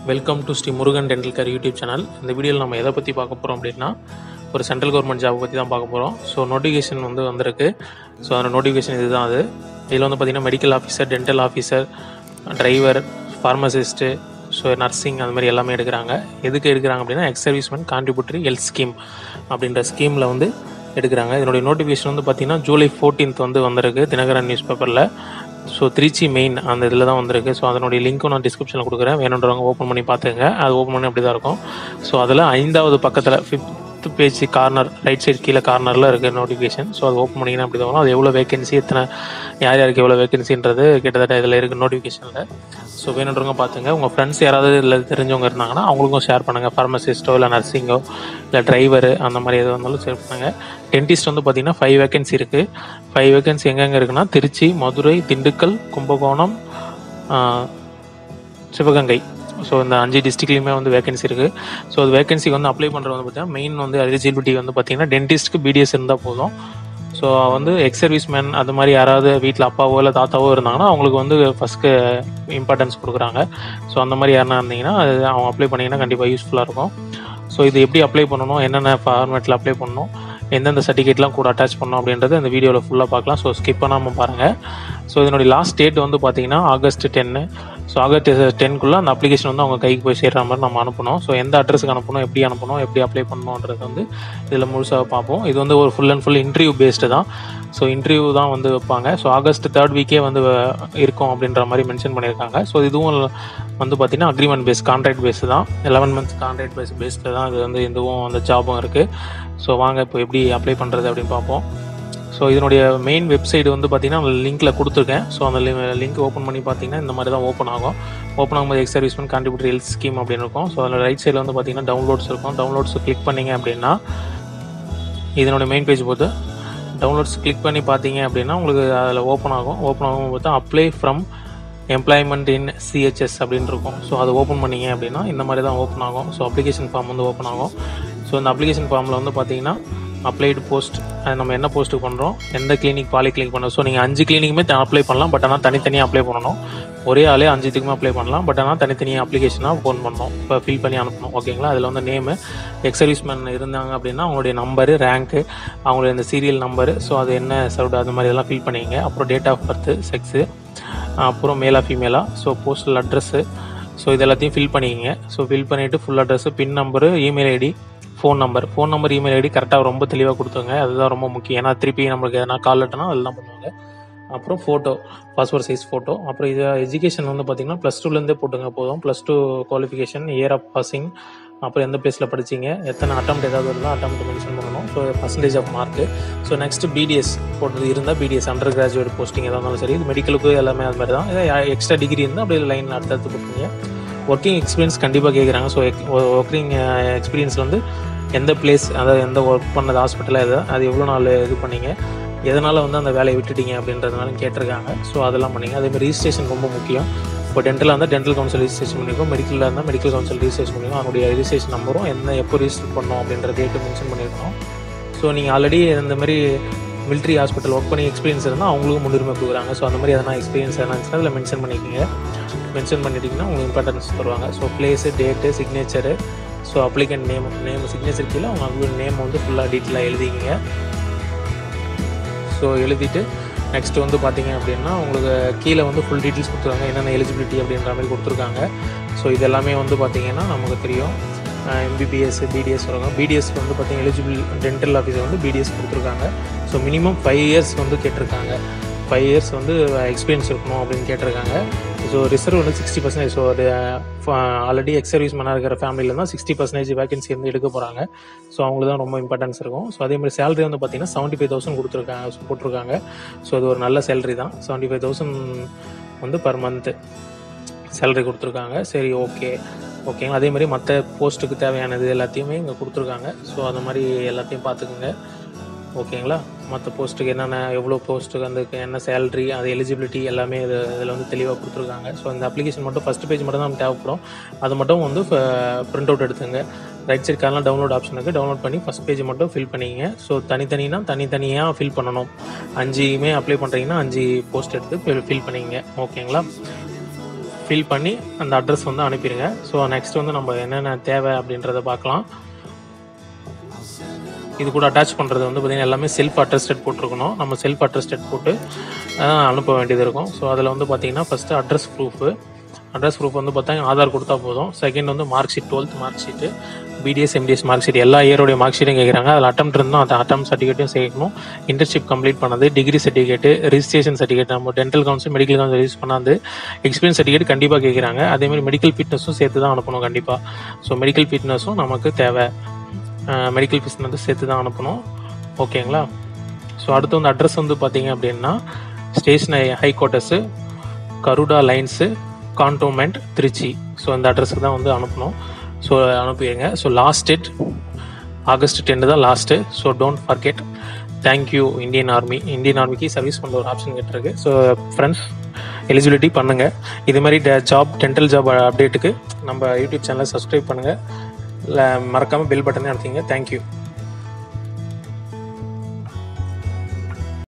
welcome to Shri Murugan dental care YouTube channel இந்த வீடியோவில் நம்ம எதை பற்றி பார்க்க போகிறோம் அப்படின்னா ஒரு சென்ட்ரல் கவர்மெண்ட் ஜாப் பற்றி தான் பார்க்க போகிறோம் ஸோ நோட்டிஃபிகேஷன் வந்து வந்திருக்கு ஸோ அந்த நோட்டிஃபிகேஷன் இதுதான் அது இதில் வந்து பார்த்திங்கன்னா medical officer dental officer driver pharmacist so nursing அந்த மாதிரி எல்லாமே எடுக்கிறாங்க எதுக்கு எடுக்கிறாங்க அப்படின்னா ex servicemen contributory health scheme அப்படின்ற ஸ்கீமில் வந்து எடுக்கிறாங்க இதனுடைய நோட்டிஃபிகேஷன் வந்து பார்த்திங்கன்னா ஜூலை ஃபோர்டீன்த் வந்து வந்திருக்கு தினகரன் நியூஸ் பேப்பரில் ஸோ திருச்சி மெயின் அந்த இதில் தான் வந்திருக்கு ஸோ அதனுடைய லிங்க்கும் நான் டிஸ்கிரிப்ஷனில் கொடுக்குறேன் வேணுன்றவங்க ஓப்பன் பண்ணி பார்த்துங்க அது ஓப்பன் பண்ணி அப்படி தான் இருக்கும் ஸோ அதில் ஐந்தாவது பக்கத்தில் fifth page corner right side கீழே கார்னரில் இருக்குது நோட்டிஃபிகேஷன் ஸோ அது ஓப்பன் பண்ணிங்கன்னா அப்படி தான் வரும் அது எவ்வளோ வேகன்சி எத்தனை யார் யாருக்கு எவ்வளோ வேகன்சின்றது கிட்டத்தட்ட இதில் இருக்குது நோட்டிஃபிகேஷனில் ஸோ வேணுன்றவங்க பார்த்துங்க உங்கள் ஃப்ரெண்ட்ஸ் யாராவது இதில் தெரிஞ்சவங்க இருந்தாங்கன்னா அவங்களுக்கும் ஷேர் பண்ணுங்கள் ஃபார்மசிஸ்ட்டோ இல்லை நர்சிங்கோ இல்லை டிரைவரு அந்த மாதிரி எது வந்தாலும் ஷேர் பண்ணுங்கள் டென்டிஸ்ட் வந்து பார்த்தீங்கன்னா ஃபைவ் வேகன்சி இருக்குது ஃபைவ் வேகன்சி எங்கெங்கே இருக்குன்னா திருச்சி மதுரை திண்டுக்கல் கும்பகோணம் ஆஹ், சிவகங்கை ஸோ இந்த அஞ்சு டிஸ்ட்ரிக்ட்லையுமே வந்து வேகன்சி இருக்குது ஸோ அது வேகன்சிக்கு வந்து அப்ளை பண்ணுறது வந்து பார்த்தீங்கன்னா மெயின் வந்து எலிஜிபிலிட்டி வந்து பார்த்தீங்கன்னா டென்டிஸ்ட்க்கு பிடிஎஸ் இருந்தால் போதும் ஸோ வந்து எக்ஸ் சர்வீஸ் மேன் அது மாதிரி யாராவது வீட்டில் அப்பாவோ இல்லை தாத்தாவோ இருந்தாங்கன்னா அவங்களுக்கு வந்து ஃபஸ்ட்டு இம்பார்ட்டன்ஸ் கொடுக்குறாங்க ஸோ அந்த மாதிரி யாருனா இருந்தீங்கன்னா அது அவங்க அப்ளை பண்ணிங்கன்னா கண்டிப்பாக யூஸ்ஃபுல்லாக இருக்கும் ஸோ இது எப்படி அப்ளை பண்ணணும் என்னென்ன ஃபார்மேட்டில் அப்ளை பண்ணணும் எந்தெந்த சர்டிஃபிகேட்லாம் கூட அட்டாச் பண்ணணும் அப்படின்றது இந்த வீடியோவில் ஃபுல்லாக பார்க்கலாம் ஸோ ஸ்கிப் பண்ணாமல் பாருங்கள் ஸோ இதனுடைய லாஸ்ட் டேட் வந்து பார்த்தீங்கன்னா ஆகஸ்ட் டென்னு ஸோ ஆகஸ்ட் டென்க்குள்ளே அந்த அப்ளிகேஷன் வந்து அவங்க கைக்கு போய் சேர்ற மாதிரி நம்ம அனுப்பணும் ஸோ எந்த அட்ரஸுக்கு அனுப்பணும் எப்படி அனுப்பணும் எப்படி அப்ளை பண்ணணுன்றது வந்து இதில் முழுசாக பார்ப்போம் இது வந்து ஒரு full and full interview based தான் ஸோ இன்டர்வியூ தான் வந்து வைப்பாங்க ஸோ ஆகஸ்ட் தேர்ட் வீக்கே வந்து வ- இருக்கும் அப்படின்ற மாதிரி மென்ஷன் பண்ணியிருக்காங்க ஸோ இதுவும் வந்து பார்த்தீங்கன்னா அக்ரிமெண்ட் பேஸ் கான்ட்ராக்ட் பேஸ் தான் லெவன் மந்த்ஸ் கான்ட்ராக்ட் பேஸ் பேஸில் தான் இது வந்து இதுவும் அந்த ஜாபும் இருக்குது ஸோ வாங்க இப்போ எப்படி அப்ளை பண்ணுறது அப்படின்னு பார்ப்போம் ஸோ இதனுடைய மெயின் வெப்சைட் வந்து பார்த்தீங்கன்னா லிங்க்கில் கொடுத்துருக்கேன் ஸோ அந்த லிங்க் ஓப்பன் பண்ணி பார்த்தீங்கன்னா இந்த மாதிரி தான் ஓப்பன் ஆகும் ஓப்பன் ஆகும்போது ex servicemen contributory health scheme அப்படின்னு இருக்கும் ஸோ அதில் ரைட் சைடில் வந்து பார்த்தீங்கன்னா டவுன்லோட்ஸ் இருக்கும் டவுன்லோட்ஸ் கிளிக் பண்ணீங்க அப்படின்னா இதனுடைய மெயின் பேஜ் போது டவுன்லோட்ஸ் கிளிக் பண்ணி பார்த்தீங்க அப்படின்னா உங்களுக்கு அதில் ஓப்பன் ஆகும் ஓப்பன் ஆகும் பார்த்தா apply from employment in CHS அப்படின்னு இருக்கும் ஸோ அதை ஓப்பன் பண்ணீங்க அப்படின்னா இந்த மாதிரி தான் ஓப்பன் ஆகும் ஸோ அப்ளிகேஷன் ஃபார்ம் வந்து ஓப்பன் ஆகும் ஸோ இந்த அப்ளிகேஷன் ஃபார்மில் வந்து பார்த்தீங்கன்னா அப்ளைடு போஸ்ட் நம்ம என்ன போஸ்ட்டுக்கு பண்ணுறோம் எந்த கிளினிக் பாலி கிளினிக் பண்ணுறோம் ஸோ நீங்கள் அஞ்சு கிளினிக்குமே அப்ளை பண்ணலாம் பட் ஆனால் தனித்தனியாக அப்ளை பண்ணணும் ஒரே ஆளே அஞ்சு இதுக்குமே அப்ளை பண்ணலாம் பட் ஆனால் தனித்தனியாக அப்ளிகேஷனாக ஃபோன் பண்ணணும் இப்போ ஃபில் பண்ணி அனுப்பணும் ஓகேங்களா அதில் வந்து நேமு எக்ஸ் சர்வீஸ்மேன் இருந்தாங்க அப்படின்னா அவங்களுடைய நம்பரு ரேங்க்கு அவங்களுடைய இந்த சீரியல் நம்பரு ஸோ அது என்ன சர்வ்டு அது மாதிரி எல்லாம் ஃபில் பண்ணிங்க அப்புறம் டேட் ஆஃப் பர்த்து செக்ஸு அப்புறம் மேலா ஃபீமேலா ஸோ போஸ்டல் அட்ரஸ்ஸு ஸோ இது எல்லாத்தையும் ஃபில் பண்ணிக்கங்க ஸோ ஃபில் பண்ணிவிட்டு full address pin number email ID phone number phone number email ID கரெக்டாக ரொம்ப தெளிவாக கொடுத்துங்க அதுதான் ரொம்ப முக்கியம் ஏன்னா திருப்பி நம்மளுக்கு எதனா கால் லெட்டர்னா அதெல்லாம் பண்ணுவாங்க அப்புறம் ஃபோட்டோ பாஸ்போர்ட் சைஸ் ஃபோட்டோ அப்புறம் இது எஜுகேஷன் வந்து பார்த்தீங்கன்னா ப்ளஸ் டூலேருந்தே போட்டுங்க போதும் plus two qualification year of passing அப்புறம் எந்த பிளேஸில் படிச்சீங்க எத்தனை அட்டம் ஏதாவது இருந்தால் அட்டம் மென்ஷன் பண்ணணும் so percentage of mark so next BDS போட்டது இருந்தால் பிடிஎஸ் அண்டர் கிராஜுவேட் போஸ்டிங் எதாக இருந்தாலும் சரி இது மெடிக்கலுக்கு எல்லாமே அது மாதிரி தான் எக்ஸ்ட்ரா டிகிரி இருந்தால் அப்படியே லைன் அடுத்தடுத்து போட்டுருங்க ஒர்க்கிங் எக்ஸ்பீரியன்ஸ் கண்டிப்பாக கேட்குறாங்க ஸோ ஒர்க்கிங் எக்ஸ்பீரியன்ஸ் வந்து எந்த பிளேஸ் அதாவது எந்த ஒர்க் பண்ணது ஹாஸ்பிட்டலாக எது அது எவ்வளோ நாள் இது பண்ணீங்க எதனால் வந்து அந்த வேலையை விட்டுட்டீங்க அப்படின்றதுனால கேட்டிருக்காங்க ஸோ அதெல்லாம் பண்ணீங்க அதேமாதிரி ரிஜிஸ்ட்ரேஷன் ரொம்ப முக்கியம் இப்போ டென்டலாக இருந்தால் டென்டல் கவுன்சில் ரிஜிஸ்ட்ரேஷன் பண்ணிருக்கோம் மெடிக்கலில் இருந்தால் மெடிக்கல் கவுன்சில் ரிஜிஸ்ட்ரேஷன் பண்ணிருக்கோம் அதனுடைய ரிஜிஸ்ட்ரேஷன் நம்பரும் என்ன எப்போ ரிஜிஸ்டர் பண்ணோம் அப்படின்ற டேட்டு மென்ஷன் பண்ணியிருக்கோம் ஸோ நீங்கள் ஆல்ரெடி இந்த மாதிரி மிலிட்ரி ஹாஸ்பிட்டல் ஒர்க் பண்ணி எக்ஸ்பீரியன்ஸ் இருந்தால் அவங்களுக்கும் முன்னுரிமை கொடுக்குறாங்க ஸோ அந்த மாதிரி எதனா எக்ஸ்பீரியன்ஸ் எதனா இருந்துச்சுன்னா அதில் மென்ஷன் பண்ணிக்கிங்க மென்ஷன் பண்ணிட்டீங்கன்னா உங்களுக்கு இம்பார்ட்டன்ஸ் தருவாங்க so place date signature so applicant name name signature கீழே அவங்க நேம் வந்து ஃபுல்லாக டீட்டெயிலாக எழுதிக்கிங்க ஸோ எழுதிட்டு நெக்ஸ்ட் வந்து பார்த்தீங்க அப்படின்னா உங்களுக்கு கீழே வந்து ஃபுல் டீட்டெயில்ஸ் கொடுத்துருக்காங்க என்னென்ன எலிஜிபிலிட்டி அப்படின்ற மாதிரி கொடுத்துருக்காங்க ஸோ இது எல்லாமே வந்து பார்த்தீங்கன்னா நமக்கு தெரியும் எம்பிபிஎஸ் பிடிஎஸ் வருவாங்க பிடிஎஸ் வந்து பார்த்தீங்கன்னா எலிஜிபிள் டென்டல் ஆஃபீஸர் வந்து பிடிஎஸ் கொடுத்துருக்காங்க ஸோ மினிமம் ஃபைவ் இயர்ஸ் வந்து கேட்டிருக்காங்க ஃபைவ் இயர்ஸ் வந்து எக்ஸ்பீரியன்ஸ் இருக்கணும் அப்படின்னு கேட்டிருக்காங்க ஸோ ரிசர்வ் வந்து சிக்ஸ்டி பர்சன்டேஜ் ஸோ அது ஆல்ரெடி எக்ஸ் சர்வீஸ் மேனாக இருக்கிற ஃபேமிலியில் தான் சிக்ஸ்டி பர்சன்டேஜ் வேகன்சி வந்து எடுக்க போகிறாங்க ஸோ அவங்களுக்கு தான் ரொம்ப இம்பார்ட்டன்ஸ் இருக்கும் ஸோ அதே மாதிரி சேலரி வந்து பார்த்தீங்கன்னா செவன்ட்டி ஃபைவ் தௌசண்ட் கொடுத்துருக்காங்க போட்டிருக்காங்க ஸோ அது ஒரு நல்ல சேலரி தான் செவன்ட்டி ஃபைவ் தௌசண்ட் வந்து பர் மந்த்து சேலரி கொடுத்துருக்காங்க சரி ஓகே ஓகேங்களா அதே மாதிரி மற்ற போஸ்ட்டுக்கு தேவையானது எல்லாத்தையுமே இங்கே கொடுத்துருக்காங்க ஸோ அந்த மாதிரி எல்லாத்தையும் பார்த்துக்குங்க ஓகேங்களா மற்ற போஸ்ட்டுக்கு என்னென்ன எவ்வளோ போஸ்ட்டுக்கு அந்த என்ன சேலரி அது எலிஜிபிலிட்டி எல்லாமே இது இதில் வந்து தெளிவாக கொடுத்துருக்காங்க ஸோ இந்த அப்ளிகேஷன் மட்டும் ஃபஸ்ட் பேஜ் மட்டும் தான் நமக்கு தேவைப்படும் அது மட்டும் வந்து பிரிண்ட் அவுட் எடுத்துங்க ரைட் சைட் கார்லாம் டவுன்லோட் ஆப்ஷன் இருக்குது டவுன்லோட் பண்ணி ஃபஸ்ட் பேஜ் மட்டும் ஃபில் பண்ணிங்க ஸோ தனித்தனினா தனித்தனியாக ஃபில் பண்ணணும் அஞ்சுமே அப்ளை பண்ணுறீங்கன்னா அஞ்சு போஸ்ட் எடுத்து ஃபில் பண்ணிங்க ஓகேங்களா ஃபில் பண்ணி அந்த அட்ரஸ் வந்து அனுப்பிடுங்க ஸோ நெக்ஸ்ட் வந்து நம்ம என்னென்ன தேவை அப்படின்றத பார்க்கலாம் இது கூட அட்டாச் பண்ணுறது வந்து பார்த்திங்கன்னா எல்லாமே செல்ஃப் அட்ரஸ்டட் போட்டிருக்கணும் நம்ம செல்ஃப் அட்ரஸ்டட் போட்டு அஹ், அனுப்ப வேண்டியது இருக்கும் ஸோ அதில் வந்து பார்த்திங்கன்னா first address proof address proof வந்து பார்த்தா ஆதார் கொடுத்தா போதும் செகண்ட் வந்து mark sheet twelfth mark sheet BDS MDS mark sheet எல்லா இயரோடைய மார்க் ஷீட்டும் கேட்குறாங்க அதில் அட்டம் இருந்தோம் அந்த அட்டம் சர்டிஃபிகேட்டும் சேர்க்கணும் இன்டர்ன்ஷிப் கம்ப்ளீட் பண்ணது டிகிரி சர்டிஃபிகேட்டு ரிஜிஸ்ட்ரேஷன் சர்டிஃபிகேட் நம்ம dental council medical council use பண்ணாது எக்ஸ்பீரியன்ஸ் சர்டிஃபிகேட் கண்டிப்பாக கேட்குறாங்க அதேமாதிரி மெடிக்கல் ஃபிட்னஸும் சேர்த்து தான் அனுப்பணும் கண்டிப்பாக ஸோ மெடிக்கல் ஃபிட்னஸும் நமக்கு தேவை மெடிக்கல் ஃபீஸ் வந்து சேர்த்து தான் அனுப்பணும் ஓகேங்களா ஸோ அடுத்து வந்து அட்ரஸ் வந்து பார்த்தீங்க அப்படின்னா station high quarters Garuda lines cantonment Trichy so இந்த அட்ரஸுக்கு தான் வந்து அனுப்பணும் ஸோ அனுப்பிடுங்க ஸோ லாஸ்ட் டேட் ஆகஸ்ட் டென்னு தான் last so don't forget thank you Indian army Indian ஆர்மிக்கு சர்வீஸ் பண்ணுற ஒரு ஆப்ஷன் கேட்டிருக்கு ஸோ ஃப்ரெண்ட்ஸ் எலிஜிபிலிட்டி பண்ணுங்கள் இது மாதிரி ஜாப் டென்டல் ஜாப் அப்டேட்டுக்கு நம்ம யூடியூப் சேனலை சப்ஸ்கிரைப் பண்ணுங்கள் மறக்காமல் பெல் பட்டனே அனுப்பிங்க தேங்க்யூ